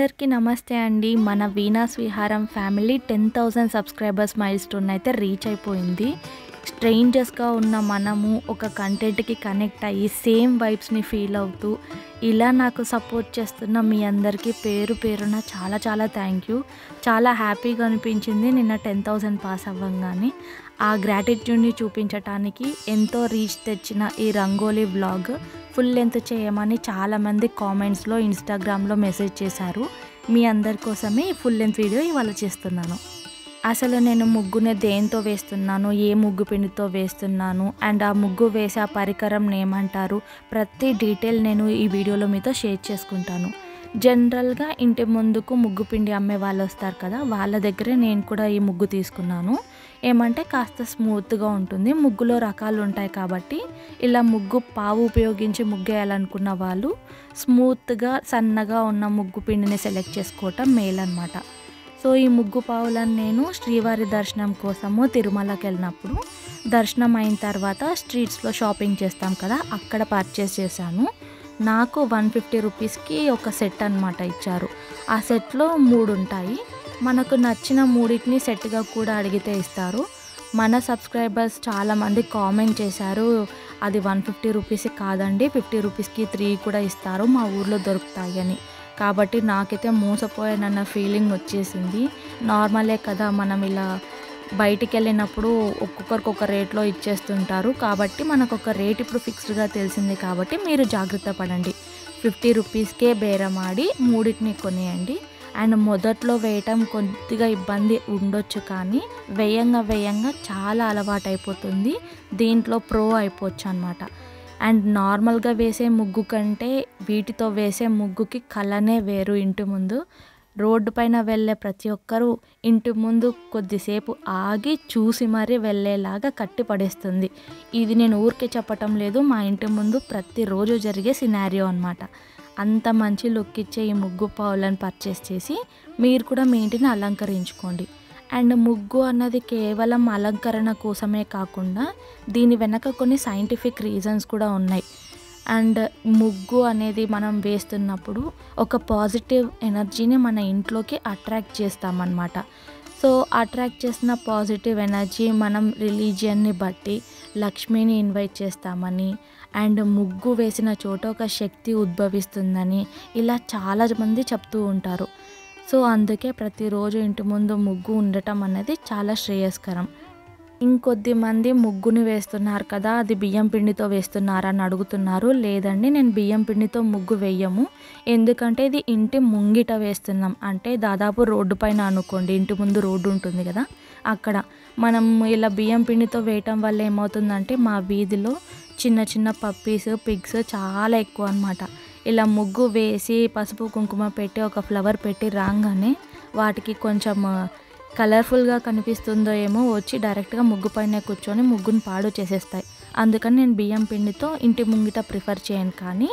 అందరికీ నమస్తే అండి మన Venus Viharam family ten thousand subscribers milestone అయితే రీచ్ అయిపోయింది స్ట్రేంజర్స్గా ఉన్న మనము ఒక కంటెంట్కి కనెక్ట్ అయ్యి సేమ్ వైబ్స్ని ఫీల్ అవుతూ ఇలా నాకు సపోర్ట్ చేస్తున్న మీ అందరికీ పేరు పేరున చాలా చాలా థ్యాంక్ యూ చాలా హ్యాపీగా అనిపించింది నిన్న టెన్ థౌజండ్ పాస్ అవ్వంగానే ఆ గ్రాటిట్యూడ్ని చూపించటానికి ఎంతో రీచ్ తెచ్చిన ఈ రంగోలీ వ్లాగ్ ఫుల్ లెంత్ చేయమని చాలామంది కామెంట్స్లో ఇన్స్టాగ్రామ్లో మెసేజ్ చేశారు మీ అందరి కోసమే ఈ ఫుల్ లెంత్ వీడియో ఇవాళ చేస్తున్నాను అసలు నేను ముగ్గుని దేంతో వేస్తున్నాను ఏ ముగ్గు పిండితో వేస్తున్నాను అండ్ ఆ ముగ్గు వేసే ఆ పరికరం ఏమంటారు ప్రతి డీటెయిల్ నేను ఈ వీడియోలో మీతో షేర్ చేసుకుంటాను జనరల్గా ఇంటి ముందుకు ముగ్గు పిండి అమ్మే వాళ్ళు వస్తారు కదా వాళ్ళ దగ్గరే నేను కూడా ఈ ముగ్గు తీసుకున్నాను ఏమంటే కాస్త స్మూత్గా ఉంటుంది ముగ్గులో రకాలు ఉంటాయి కాబట్టి ఇలా ముగ్గు పావు ఉపయోగించి ముగ్గు వేయాలనుకున్న వాళ్ళు స్మూత్గా సన్నగా ఉన్న ముగ్గు పిండిని సెలెక్ట్ చేసుకోవటం మేలు అనమాట సో ఈ ముగ్గు పావులను నేను శ్రీవారి దర్శనం కోసము తిరుమలకి వెళ్ళినప్పుడు దర్శనం అయిన తర్వాత స్ట్రీట్స్లో షాపింగ్ చేస్తాం కదా అక్కడ పర్చేస్ చేశాను నాకు వన్ ఫిఫ్టీ రూపీస్కి ఒక సెట్ అనమాట ఇచ్చారు ఆ సెట్లో మూడు ఉంటాయి మనకు నచ్చిన మూడింటిని సెట్గా కూడా అడిగితే ఇస్తారు మన సబ్స్క్రైబర్స్ చాలామంది కామెంట్ చేశారు అది వన్ ఫిఫ్టీ రూపీస్ కాదండి ఫిఫ్టీ రూపీస్కి త్రీ కూడా ఇస్తారు మా ఊర్లో దొరుకుతాయి అని కాబట్టి నాకైతే మోసపోయానన్న ఫీలింగ్ వచ్చేసింది నార్మలే కదా మనం ఇలా బయటికి వెళ్ళినప్పుడు ఒక్కొక్కరికి ఒక రేట్లో ఇచ్చేస్తుంటారు కాబట్టి మనకు ఒక రేట్ ఇప్పుడు ఫిక్స్డ్గా తెలిసింది కాబట్టి మీరు జాగ్రత్త పడండి ఫిఫ్టీ రూపీస్కే బేరమాడి మూడింటిని కొనియండి అండ్ మొదట్లో వేయటం కొద్దిగా ఇబ్బంది ఉండొచ్చు కానీ వేయంగా వేయంగా చాలా అలవాటు అయిపోతుంది దీంట్లో ప్రో అయిపోవచ్చు అనమాట అండ్ నార్మల్గా వేసే ముగ్గు కంటే వీటితో వేసే ముగ్గుకి కలనే వేరు ఇంటి ముందు రోడ్డు పైన వెళ్ళే ప్రతి ఒక్కరూ ఇంటి ముందు కొద్దిసేపు ఆగి చూసి మరీ వెళ్ళేలాగా కట్టి పడేస్తుంది ఇది నేను ఊరికే చెప్పటం లేదు మా ఇంటి ముందు ప్రతిరోజు జరిగే సినారియో అనమాట అంత మంచి లుక్ ఇచ్చే ఈ ముగ్గు పావులను పర్చేస్ చేసి మీరు కూడా మీ ఇంటిని అలంకరించుకోండి అండ్ ముగ్గు అన్నది కేవలం అలంకరణ కోసమే కాకుండా దీని వెనక కొన్ని సైంటిఫిక్ రీజన్స్ కూడా ఉన్నాయి అండ్ ముగ్గు అనేది మనం వేస్తున్నప్పుడు ఒక పాజిటివ్ ఎనర్జీని మన ఇంట్లోకి అట్రాక్ట్ చేస్తామన్నమాట సో అట్రాక్ట్ చేసిన పాజిటివ్ ఎనర్జీ మనం రిలీజియన్ని బట్టి లక్ష్మిని ఇన్వైట్ చేస్తామని అండ్ ముగ్గు వేసిన చోట ఒక శక్తి ఉద్భవిస్తుందని ఇలా చాలా మంది చెప్తూ ఉంటారు సో అందుకే ప్రతిరోజు ఇంటి ముందు ముగ్గు ఉండటం అనేది చాలా శ్రేయస్కరం ఇంకొద్ది మంది ముగ్గుని వేస్తున్నారు కదా అది బియ్యం పిండితో వేస్తున్నారా అని అడుగుతున్నారు లేదండి నేను బియ్యం పిండితో ముగ్గు వేయము ఎందుకంటే ఇది ఇంటి ముంగిట వేస్తున్నాం అంటే దాదాపు రోడ్డు పైన అనుకోండి ఇంటి ముందు రోడ్డు ఉంటుంది కదా అక్కడ మనం ఇలా బియ్యం పిండితో వేయటం వల్ల ఏమవుతుందంటే మా వీధిలో చిన్న చిన్న పప్పీస్ పిగ్స్ చాలా ఎక్కువ అనమాట ఇలా ముగ్గు వేసి పసుపు కుంకుమ పెట్టి ఒక ఫ్లవర్ పెట్టి రాగానే వాటికి కొంచెం కలర్ఫుల్గా కనిపిస్తుందో ఏమో వచ్చి డైరెక్ట్గా ముగ్గు పైన కూర్చొని ముగ్గుని పాడు చేసేస్తాయి అందుకని నేను బియ్యం పిండితో ఇంటి ముంగిట ప్రిఫర్ చేయను కానీ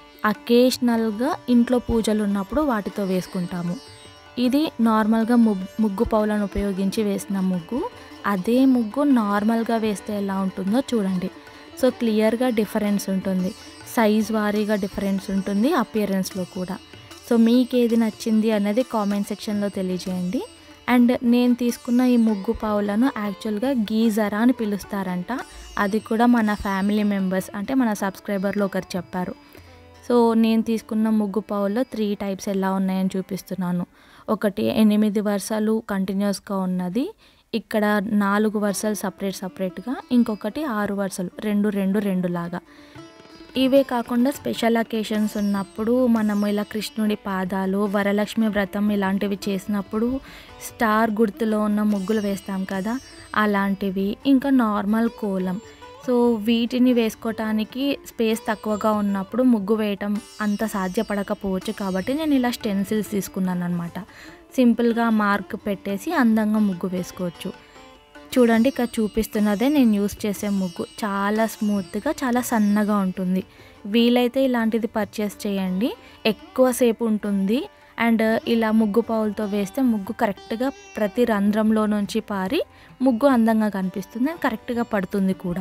అకేషనల్గా ఇంట్లో పూజలు ఉన్నప్పుడు వాటితో వేసుకుంటాము ఇది నార్మల్గా ముగ్గు పౌలను ఉపయోగించి వేసిన ముగ్గు అదే ముగ్గు నార్మల్గా వేస్తే ఎలా ఉంటుందో చూడండి సో క్లియర్గా డిఫరెన్స్ ఉంటుంది సైజ్ వారీగా డిఫరెన్స్ ఉంటుంది అపియరెన్స్లో కూడా సో మీకు ఏది నచ్చింది అనేది కామెంట్ సెక్షన్లో తెలియజేయండి అండ్ నేను తీసుకున్న ఈ ముగ్గు పావులను యాక్చువల్గా గీజరా అని పిలుస్తారంట అది కూడా మన ఫ్యామిలీ మెంబర్స్ అంటే మన సబ్స్క్రైబర్లో ఒకరు చెప్పారు సో నేను తీసుకున్న ముగ్గు పావుల్లో త్రీ టైప్స్ ఎలా ఉన్నాయని చూపిస్తున్నాను ఒకటి ఎనిమిది వరుసలు కంటిన్యూస్గా ఉన్నది ఇక్కడ నాలుగు వరుసలు సపరేట్ సపరేట్గా ఇంకొకటి ఆరు వరుసలు రెండు రెండు రెండు లాగా ఇవే కాకుండా స్పెషల్ అకేషన్స్ ఉన్నప్పుడు మనము ఇలా కృష్ణుడి పాదాలు వరలక్ష్మి వ్రతం ఇలాంటివి చేసినప్పుడు స్టార్ గుర్తులో ఉన్న ముగ్గులు వేస్తాం కదా అలాంటివి ఇంకా నార్మల్ కోలం సో వీటిని వేసుకోవటానికి స్పేస్ తక్కువగా ఉన్నప్పుడు ముగ్గు వేయటం అంత సాధ్యపడకపోవచ్చు కాబట్టి నేను ఇలా స్టెన్సిల్స్ తీసుకున్నాను అనమాట సింపుల్గా మార్క్ పెట్టేసి అందంగా ముగ్గు వేసుకోవచ్చు చూడండి ఇక్కడ చూపిస్తున్నదే నేను యూస్ చేసే ముగ్గు చాలా స్మూత్గా చాలా సన్నగా ఉంటుంది వీలైతే ఇలాంటిది పర్చేస్ చేయండి ఎక్కువసేపు ఉంటుంది అండ్ ఇలా ముగ్గు పావులతో వేస్తే ముగ్గు కరెక్ట్గా ప్రతి రంధ్రంలో నుంచి పారి ముగ్గు అందంగా కనిపిస్తుంది అండ్ కరెక్ట్గా పడుతుంది కూడా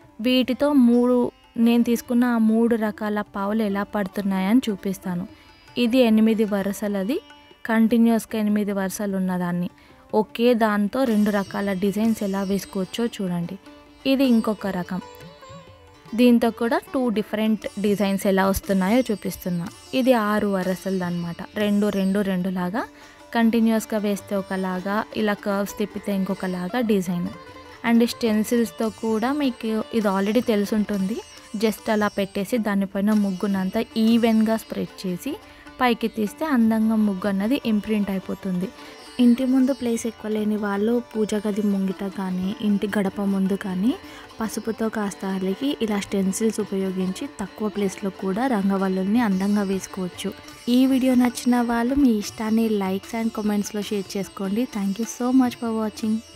వీటితో మూడు నేను తీసుకున్న ఆ మూడు రకాల పావులు ఎలా పడుతున్నాయని చూపిస్తాను ఇది ఎనిమిది వరుసలది కంటిన్యూస్గా ఎనిమిది వరుసలు ఉన్నదాన్ని ఒకే దాంతో రెండు రకాల డిజైన్స్ ఎలా వేసుకోవచ్చో చూడండి ఇది ఇంకొక రకం దీంతో కూడా టూ డిఫరెంట్ డిజైన్స్ ఎలా వస్తున్నాయో చూపిస్తున్నా ఇది ఆరు వరసలు అనమాట రెండు రెండు రెండు లాగా కంటిన్యూస్గా వేస్తే ఒకలాగా ఇలా కర్వ్స్ తిప్పితే ఇంకొకలాగా డిజైన్ అండ్ స్టెన్సిల్స్తో కూడా మీకు ఇది ఆల్రెడీ తెలుసుంటుంది జస్ట్ అలా పెట్టేసి దానిపైన ముగ్గునంతా ఈవెన్గా స్ప్రెడ్ చేసి పైకి తీస్తే అందంగా ముగ్గు అన్నది ఇంప్రింట్ అయిపోతుంది ఇంటి ముందు ప్లేస్ ఎక్కువ లేని వాళ్ళు పూజ గది ముంగిట కానీ ఇంటి గడప ముందు కానీ పసుపుతో కాస్త అలిగి ఇలా స్టెన్సిల్స్ ఉపయోగించి తక్కువ ప్లేస్లో కూడా రంగవల్లుల్ని అందంగా వేసుకోవచ్చు ఈ వీడియో నచ్చిన వాళ్ళు మీ ఇష్టాన్ని లైక్స్ అండ్ కామెంట్స్లో షేర్ చేసుకోండి thank you so much for watching